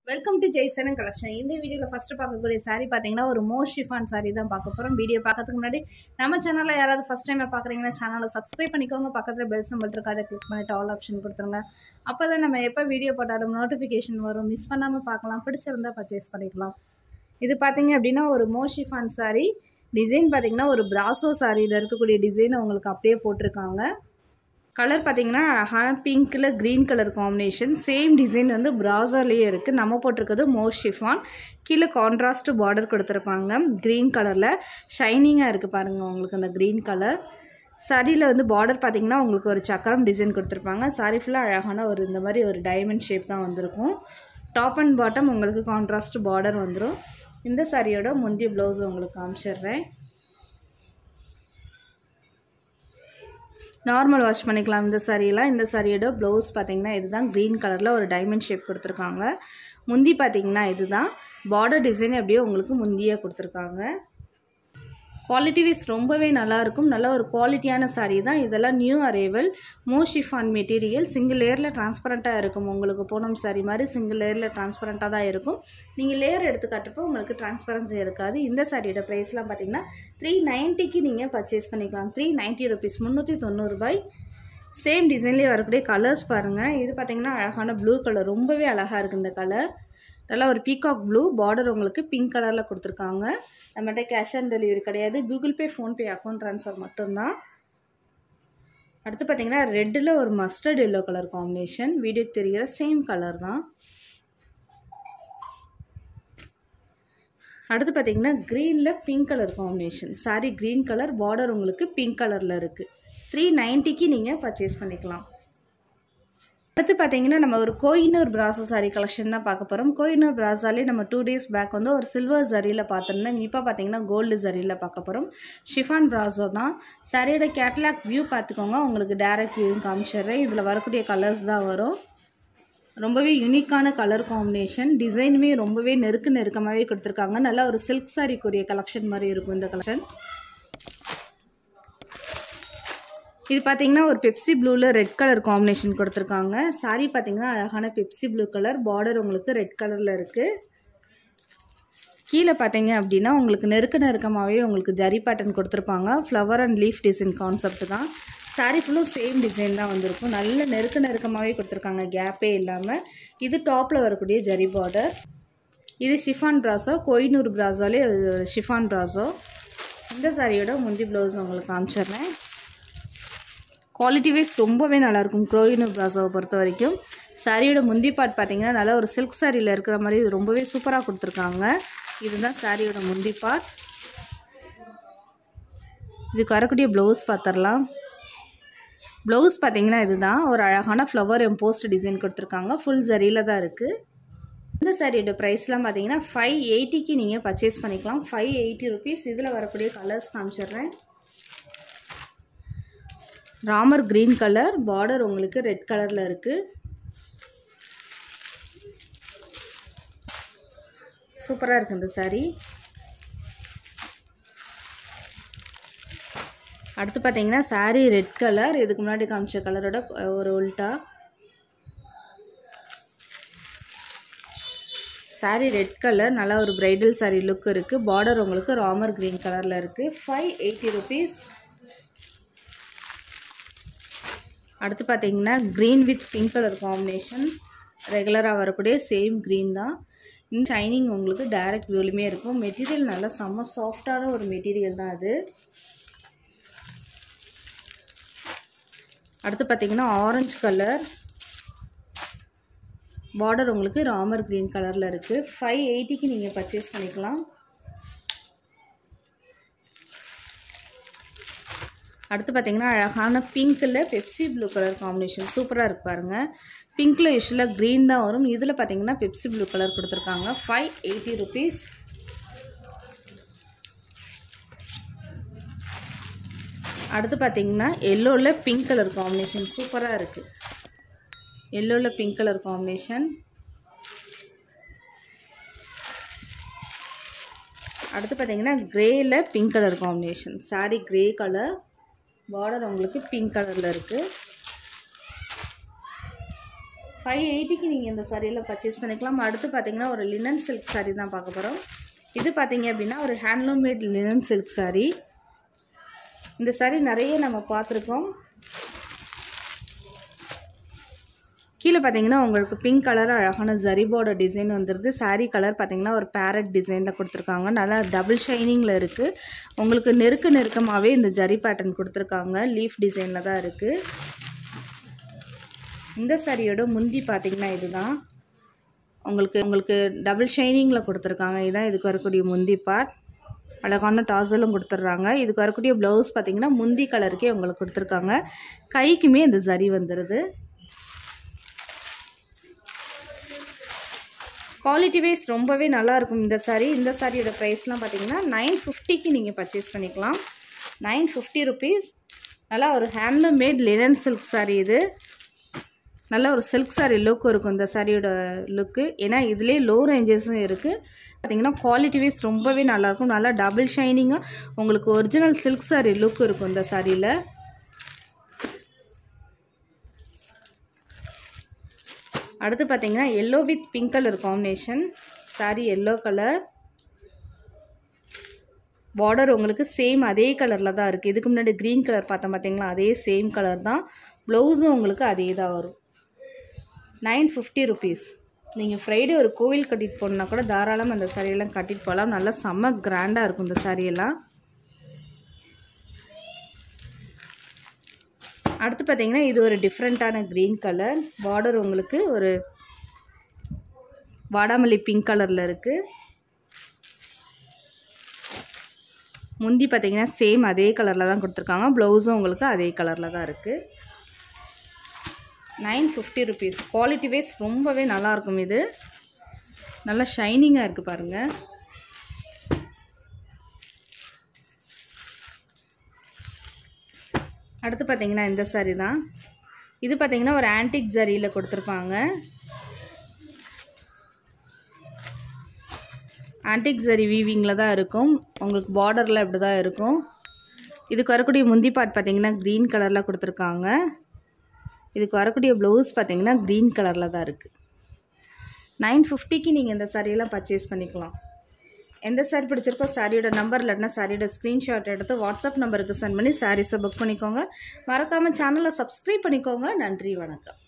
welcome to ஜெய்சனன் collection இந்த வீடியோவில் first பார்க்கக்கூடிய saree பார்த்தீங்கன்னா ஒரு மோ ஷிஃபான் saree தான் பார்க்க போகிறோம் வீடியோ பார்க்கறதுக்கு முன்னாடி நம்ம சேனலில் யாராவது ஃபஸ்ட் டைம் பார்க்குறீங்கன்னா சேனலை சப்ஸ்கிரைப் பண்ணிக்கோங்க பக்கத்தில் பெல் சிம்பிள் இருக்கு அதை கிளிக் பண்ணிட்டு ஆல் ஆப்ஷன் கொடுத்துருங்க அப்போ தான் நம்ம எப்போ வீடியோ போட்டாலும் நோட்டிஃபிகேஷன் வரும் மிஸ் பண்ணாமல் பார்க்கலாம் பிடிச்சிருந்தா பர்ச்சேஸ் பண்ணிக்கலாம் இது பார்த்தீங்க அப்படின்னா ஒரு மோ ஷிஃபான் saree டிசைன் பார்த்தீங்கன்னா ஒரு பிராசோ சாரியில் இருக்கக்கூடிய டிசைன் உங்களுக்கு அப்படியே போட்டிருக்காங்க கலர் பார்த்தீங்கன்னா அழகான பிங்க்கில் green colour combination same design வந்து ப்ராசர்லேயே இருக்குது நம்ம போட்டிருக்கிறது மோர் ஷிஃபான் கீழே கான்ட்ராஸ்ட் பார்டர் கொடுத்துருப்பாங்க க்ரீன் கலரில் ஷைனிங்காக இருக்குது பாருங்கள் உங்களுக்கு அந்த க்ரீன் கலர் சாரியில் வந்து பார்டர் பார்த்தீங்கன்னா உங்களுக்கு ஒரு சக்கரம் டிசைன் கொடுத்துருப்பாங்க சாரி ஃபுல்லாக அழகான ஒரு இந்த மாதிரி ஒரு டைமண்ட் ஷேப் தான் வந்திருக்கும் டாப் அண்ட் பாட்டம் உங்களுக்கு கான்ட்ராஸ்ட் பார்டர் வந்துடும் இந்த சாரியோட முந்தைய ப்ளவுஸ் உங்களுக்கு காமிச்சிடுறேன் நார்மல் வாஷ் பண்ணிக்கலாம் இந்த சாரியெல்லாம் இந்த சாரியோட ப்ளவுஸ் பார்த்தீங்கன்னா இதுதான் க்ரீன் கலரில் ஒரு டைமண்ட் ஷேப் கொடுத்துருக்காங்க முந்தி பார்த்தீங்கன்னா இதுதான் பார்டர் டிசைன் அப்படியே உங்களுக்கு முந்தியாக கொடுத்துருக்காங்க குவாலிட்டி வைஸ் ரொம்பவே நல்லாயிருக்கும் நல்ல ஒரு குவாலிட்டியான saree தான் இதெல்லாம் நியூ அரைவல் மோ ஷிஃபான் மெட்டீரியல் சிங்கிள் லேயரில் டிரான்ஸ்பரண்ட்டாக இருக்கும் உங்களுக்கு பூனம் saree மாதிரி சிங்கிள் லேயரில் டிரான்ஸ்பரண்ட்டாக தான் இருக்கும் நீங்கள் லேயர் எடுத்து காட்டுறப்போ உங்களுக்கு டிரான்ஸ்பரன்சி இருக்காது இந்த சாரியோட ப்ரைஸ்லாம் பார்த்தீங்கன்னா த்ரீ நைன்ட்டிக்கு நீங்கள் பர்ச்சேஸ் பண்ணிக்கலாம் த்ரீ நைன்ட்டி ருபீஸ் முந்நூற்றி தொண்ணூறுபாய் சேம் டிசைன்லேயே வரக்கூடிய கலர்ஸ் பாருங்கள் இது பார்த்தீங்கன்னா அழகான ப்ளூ கலர் ரொம்பவே அழகாக இருக்குது இந்த கலர் நல்லா ஒரு பீகாக் ப்ளூ பார்டர் உங்களுக்கு பிங்க் கலரில் கொடுத்துருக்காங்க நம்மகிட்ட கேஷ் ஆன் டெலிவரி கிடையாது Google Pay PhonePe account transfer மட்டும்தான் அடுத்து பார்த்தீங்கன்னா ரெட்டில் ஒரு மஸ்டர்ட் எல்லோ கலர் காம்பினேஷன் வீடியோக்கு தெரிகிற சேம் கலர் தான் அடுத்து பார்த்தீங்கன்னா க்ரீனில் pink colour combination sari green colour border உங்களுக்கு பிங்க் கலரில் இருக்குது த்ரீ நைன்ட்டிக்கு நீங்கள் பர்ச்சேஸ் பண்ணிக்கலாம் அடுத்து பார்த்தீங்கன்னா நம்ம ஒரு கோயினூர் பிராசோ சாரி கலெக்ஷன் தான் பார்க்க போகிறோம் கோயினூர் பிராசாலே நம்ம டூ டேஸ் பேக் வந்து ஒரு சில்வர் ஜரியில் பார்த்துருந்தோம் இப்போ பார்த்தீங்கன்னா கோல்டு ஜரியில் பார்க்க போகிறோம் ஷிஃபான் பிராசோ தான் சாரியோட கேட்லாக் வியூ பார்த்துக்கோங்க உங்களுக்கு டேரக்ட் வியூ காமிச்சிடுறேன் இதில் வரக்கூடிய கலர்ஸ் தான் வரும் ரொம்பவே யூனிக்கான கலர் காம்பினேஷன் டிசைனுமே ரொம்பவே நெருக்க நெருக்கமாகவே கொடுத்துருக்காங்க நல்லா ஒரு சில்க் சாரிக்குரிய கலெக்ஷன் மாதிரி இருக்கும் இந்த கலெக்ஷன் இது பார்த்தீங்கன்னா ஒரு பெப்சி ப்ளூவில் ரெட் கலர் காம்பினேஷன் கொடுத்துருக்காங்க சாரி பார்த்தீங்கன்னா அழகான பெப்சி ப்ளூ கலர் பார்டர் உங்களுக்கு ரெட் கலரில் இருக்குது கீழே பார்த்தீங்க அப்படின்னா உங்களுக்கு நெருக்க நெருக்கமாகவே உங்களுக்கு ஜரி பேட்டர்ன் கொடுத்துருப்பாங்க flower and leaf design concept தான் சாரி ஃபுல்லும் சேம் டிசைன் தான் வந்திருக்கும் நல்ல நெருக்க நெருக்கமாகவே கொடுத்துருக்காங்க கேப்பே இல்லாமல் இது டாப்பில் வரக்கூடிய ஜரி பார்டர் இது ஷிஃபான் ப்ராஸோ கோயினூர் ப்ராஸோலே ஷிஃபான் ப்ராஸோ இந்த சாரியோட முந்தி ப்ளவுஸ் உங்களுக்கு காமிச்சிடுறேன் குவாலிட்டி வைஸ் ரொம்பவே நல்லாயிருக்கும் க்ரோயினு பிராசோவை பொறுத்த வரைக்கும் சாரியோட முந்தி பார்ட் பார்த்தீங்கன்னா நல்லா ஒரு சில்க் சாரியில் இருக்கிற மாதிரி இது ரொம்பவே சூப்பராக கொடுத்துருக்காங்க இதுதான் சாரியோட முந்தி பார்ட் இதுக்கு வரக்கூடிய ப்ளவுஸ் பார்த்துடலாம் ப்ளவுஸ் பார்த்தீங்கன்னா இதுதான் ஒரு அழகான ஃப்ளவர் எம்போஸ்ட் டிசைன் கொடுத்துருக்காங்க ஃபுல் சரியில் தான் இருக்குது இந்த சாரியோட ப்ரைஸ்லாம் பார்த்தீங்கன்னா ஃபைவ் எயிட்டிக்கு நீங்கள் பர்ச்சேஸ் பண்ணிக்கலாம் ஃபைவ் எயிட்டி ருபீஸ் இதில் வரக்கூடிய கலர்ஸ் காமிச்சிடுறேன் ராமர் க்ரீன் கலர் பார்டர் உங்களுக்கு ரெட் கலரில் இருக்குது சூப்பராக இருக்குது இந்த சாரீ அடுத்து பார்த்தீங்கன்னா சாரீ ரெட் கலர் இதுக்கு முன்னாடி காமிச்ச கலரோட ஒரு உல்ட்டா சாரீ ரெட் கலர் நல்லா ஒரு பிரைடல் சாரீ லுக் இருக்குது பார்டர் உங்களுக்கு ராமர் க்ரீன் கலரில் இருக்குது ஃபைவ் எயிட்டி ருபீஸ் அடுத்து பார்த்தீங்கன்னா green with pink colour combination ரெகுலராக வரக்கூடிய சேம் க்ரீன் தான் இந்த ஷைனிங் உங்களுக்கு டைரக்ட் வியூலையுமே இருக்கும் மெட்டீரியல் நல்லா செம்ம சாஃப்டான ஒரு மெட்டீரியல் தான் அது அடுத்து பார்த்தீங்கன்னா ஆரஞ்சு கலர் பார்டர் உங்களுக்கு ராமர் க்ரீன் கலரில் இருக்குது ஃபைவ் எயிட்டிக்கு நீங்கள் பர்ச்சேஸ் பண்ணிக்கலாம் அடுத்து பார்த்தீங்கன்னா அழகான பிங்க்கில் பெப்சி ப்ளூ கலர் காம்பினேஷன் சூப்பராக இருக்கு பாருங்கள் பிங்க்கில் யூஸ்வலாக க்ரீன் தான் வரும் இதில் பார்த்தீங்கன்னா பெப்சி ப்ளூ கலர் கொடுத்துருக்காங்க ஃபைவ் எயிட்டி ருபீஸ் அடுத்து பார்த்தீங்கன்னா எல்லோவில் பிங்க் கலர் காம்பினேஷன் சூப்பராக இருக்குது எல்லோவில் பிங்க் கலர் காம்பினேஷன் அடுத்து பார்த்தீங்கன்னா க்ரேயில் pink colour combination sari grey colour border உங்களுக்கு பிங்க் கலரில் இருக்குது ஃபைவ் எயிட்டிக்கு நீங்கள் இந்த சாரியில் பர்ச்சேஸ் பண்ணிக்கலாம் அடுத்து பார்த்தீங்கன்னா ஒரு லினன் சில்க் saree தான் பார்க்க போகிறோம் இது பார்த்தீங்க அப்படின்னா ஒரு handloom matte linen silk saree இந்த saree நிறைய நம்ம பார்த்துருக்கோம் கீழே பார்த்தீங்கன்னா உங்களுக்கு பிங்க் கலர் அழகான ஜரிபோட டிசைன் வந்துடுது saree கலர் பார்த்தீங்கன்னா ஒரு பேரட் டிசைனில் கொடுத்துருக்காங்க நல்லா டபுள் ஷைனிங்கில் இருக்குது உங்களுக்கு நெருக்க நெருக்கமாகவே இந்த ஜரி பேட்டர்ன் கொடுத்துருக்காங்க லீஃப் டிசைனில் தான் இருக்குது இந்த சாரியோட முந்தி பார்த்தீங்கன்னா இதுதான் உங்களுக்கு உங்களுக்கு டபுள் ஷைனிங்கில் கொடுத்துருக்காங்க இதுதான் இதுக்கு வரக்கூடிய முந்தி பார்ட் அழகான டாசலும் கொடுத்துட்றாங்க இதுக்கு வரக்கூடிய ப்ளவுஸ் பார்த்தீங்கன்னா முந்தி கலருக்கே உங்களுக்கு கொடுத்துருக்காங்க கைக்குமே இந்த ஜரி வந்துடுது குவாலிட்டி வைஸ் ரொம்பவே நல்லா இருக்கும் இந்த சாரீ இந்த சாரியோட ப்ரைஸ்லாம் பார்த்தீங்கன்னா நைன் ஃபிஃப்டிக்கு நீங்கள் பர்ச்சேஸ் பண்ணிக்கலாம் நைன் ஃபிஃப்டி ருபீஸ் நல்லா ஒரு handloom matte linen silk sari இது நல்ல ஒரு சில்க் சாரீ லுக் இருக்கும் இந்த சாரியோட லுக்கு ஏன்னா இதுலேயே லோ ரேஞ்சஸும் இருக்குது பார்த்தீங்கன்னா குவாலிட்டி வைஸ் ரொம்பவே நல்லாயிருக்கும் நல்லா டபுள் ஷைனிங்காக உங்களுக்கு ஒரிஜினல் சில்க் சாரீ லுக் இருக்கும் இந்த சாரியில் அடுத்து பார்த்தீங்கன்னா yellow with pink colour combination sari yellow colour border உங்களுக்கு சேம் அதே கலரில் தான் இருக்குது இதுக்கு முன்னாடி க்ரீன் கலர் பார்த்தோம் பார்த்தீங்களா அதே சேம் கலர் தான் ப்ளவுஸும் உங்களுக்கு அதே தான் வரும் நைன் ஃபிஃப்டி ருபீஸ் நீங்கள் ஃப்ரைடே ஒரு கோவில் கட்டிட்டு போனால் கூட தாராளமாக அந்த சாரியெல்லாம் கட்டிட்டு போகலாம் நல்லா செம்ம கிராண்டாக இருக்கும் இந்த சாரியெல்லாம் அடுத்து பார்த்தீங்கன்னா இது ஒரு டிஃப்ரெண்ட்டான க்ரீன் கலர் பார்டர் உங்களுக்கு ஒரு வாடாமல்லி பிங்க் கலரில் இருக்குது முந்தி பார்த்தீங்கன்னா சேம் அதே கலரில் தான் கொடுத்துருக்காங்க ப்ளவுஸும் உங்களுக்கு அதே கலரில் தான் இருக்குது nine fifty rupees quality wise ரொம்பவே நல்லாயிருக்கும் இது நல்லா ஷைனிங்காக இருக்குது பாருங்கள் அடுத்து பார்த்தீங்கன்னா இந்த சாரீ தான் இது பார்த்தீங்கன்னா ஒரு ஆன்டிக் ஜரியில் கொடுத்துருப்பாங்க ஆன்டிக் ஜரி வீவிங்கில் தான் இருக்கும் உங்களுக்கு பார்டரில் இப்படி தான் இருக்கும் இதுக்கு வரக்கூடிய முந்தி பார்ட் பார்த்தீங்கன்னா க்ரீன் கலரில் கொடுத்துருக்காங்க இதுக்கு வரக்கூடிய ப்ளவுஸ் பார்த்தீங்கன்னா க்ரீன் கலரில் தான் இருக்குது நைன் ஃபிஃப்டிக்கு நீங்கள் இந்த சாரியெல்லாம் பர்ச்சேஸ் பண்ணிக்கலாம் எந்த சாரி பிடிச்சிருக்கோ சாரியோட நம்பர் இல்லைன்னா சாரியோட ஸ்க்ரீன்ஷாட் எடுத்து வாட்ஸ்அப் நம்பருக்கு சென்ட் பண்ணி சாரீஸை புக் பண்ணிக்கோங்க மறக்காமல் சேனலை சப்ஸ்கிரைப் பண்ணிக்கோங்க நன்றி வணக்கம்